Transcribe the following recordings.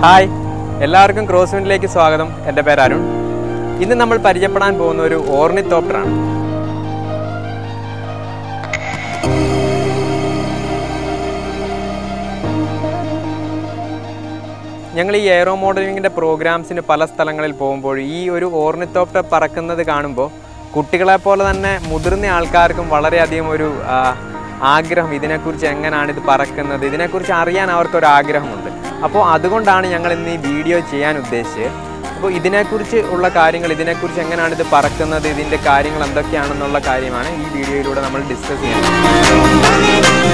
hi എല്ലാവർക്കും cross വിൻഡിലേക്ക് സ്വാഗതം എൻ്റെ പേര് അരുൺ ഇന്ന് നമ്മൾ പരിചയപ്പെടാൻ പോകുന്ന ഒരു ഓർണിത്തോപ്റ്ററാണ് ഞങ്ങൾ ഈ എയറോ മോഡലിങ്ങിൻ്റെ പ്രോഗ്രാംസിന് പല സ്ഥലങ്ങളിൽ പോകുമ്പോൾ ഈ ഒരു ഓർണിത്തോപ്റ്റർ പറക്കുന്നത് കാണുമ്പോൾ കുട്ടികളെ പോലെ തന്നെ മുതിർന്ന ആൾക്കാർക്കും വളരെയധികം ഒരു ആ, ആഗ്രഹം ഇതിനെക്കുറിച്ച് എങ്ങനെയാണ് ഇത് പറക്കുന്നത് ഇതിനെക്കുറിച്ച് അറിയാൻ അവർക്കൊരു ആഗ്രഹമുണ്ട് അപ്പോൾ അതുകൊണ്ടാണ് ഞങ്ങൾ ഇന്ന് ഈ വീഡിയോ ചെയ്യാൻ ഉദ്ദേശിച്ചത് അപ്പോൾ ഇതിനെക്കുറിച്ച് ഉള്ള കാര്യങ്ങൾ ഇതിനെക്കുറിച്ച് എങ്ങനെയാണ് ഇത് പറക്കുന്നത് ഇതിൻ്റെ കാര്യങ്ങൾ എന്തൊക്കെയാണെന്നുള്ള കാര്യമാണ് ഈ വീഡിയോയിലൂടെ നമ്മൾ ഡിസ്കസ് ചെയ്യുന്നത്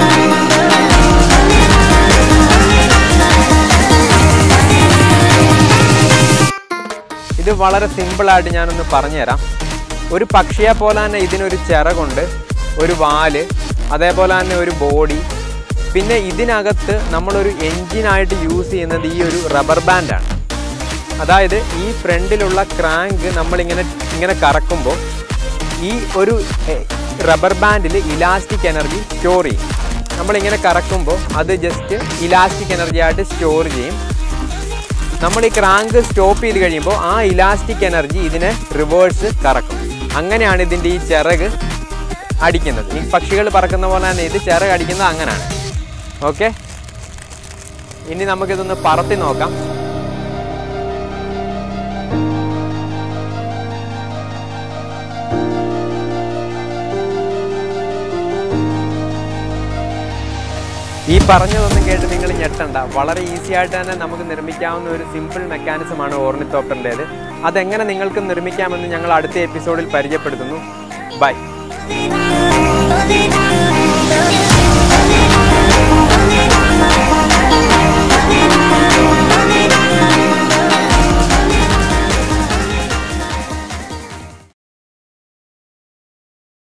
ഇത് വളരെ സിമ്പിളായിട്ട് ഞാനൊന്ന് പറഞ്ഞുതരാം ഒരു പക്ഷിയെ പോലെ തന്നെ ഇതിനൊരു ചിറകുണ്ട് ഒരു വാല് അതേപോലെ തന്നെ ഒരു ബോഡി പിന്നെ ഇതിനകത്ത് നമ്മളൊരു എൻജിനായിട്ട് യൂസ് ചെയ്യുന്നത് ഈ ഒരു റബ്ബർ ബാൻഡാണ് അതായത് ഈ ഫ്രണ്ടിലുള്ള ക്രാങ്ക് നമ്മളിങ്ങനെ ഇങ്ങനെ കറക്കുമ്പോൾ ഈ ഒരു റബ്ബർ ബാൻഡിൽ ഇലാസ്റ്റിക് എനർജി സ്റ്റോർ ചെയ്യും നമ്മളിങ്ങനെ കറക്കുമ്പോൾ അത് ജസ്റ്റ് ഇലാസ്റ്റിക് എനർജി ആയിട്ട് സ്റ്റോർ ചെയ്യും നമ്മൾ ഈ ക്രാങ്ക് സ്റ്റോപ്പ് ചെയ്ത് കഴിയുമ്പോൾ ആ ഇലാസ്റ്റിക് എനർജി ഇതിനെ റിവേഴ്സ് കറക്കും അങ്ങനെയാണ് ഇതിൻ്റെ ഈ ചിറക് അടിക്കുന്നത് ഈ പക്ഷികൾ പറക്കുന്ന പോലെ തന്നെ ഇത് ചിറക് അടിക്കുന്നത് അങ്ങനെയാണ് ഓക്കെ ഇനി നമുക്കിതൊന്ന് പറത്തി നോക്കാം ഈ പറഞ്ഞതൊന്നും കേട്ട് നിങ്ങൾ ഞെട്ടണ്ട വളരെ ഈസി ആയിട്ട് തന്നെ നമുക്ക് നിർമ്മിക്കാവുന്ന ഒരു സിമ്പിൾ മെക്കാനിസമാണ് ഓർണിത്തോപ്റ്ററിൻ്റേത് അതെങ്ങനെ നിങ്ങൾക്ക് നിർമ്മിക്കാമെന്ന് ഞങ്ങൾ അടുത്ത എപ്പിസോഡിൽ പരിചയപ്പെടുത്തുന്നു ബൈ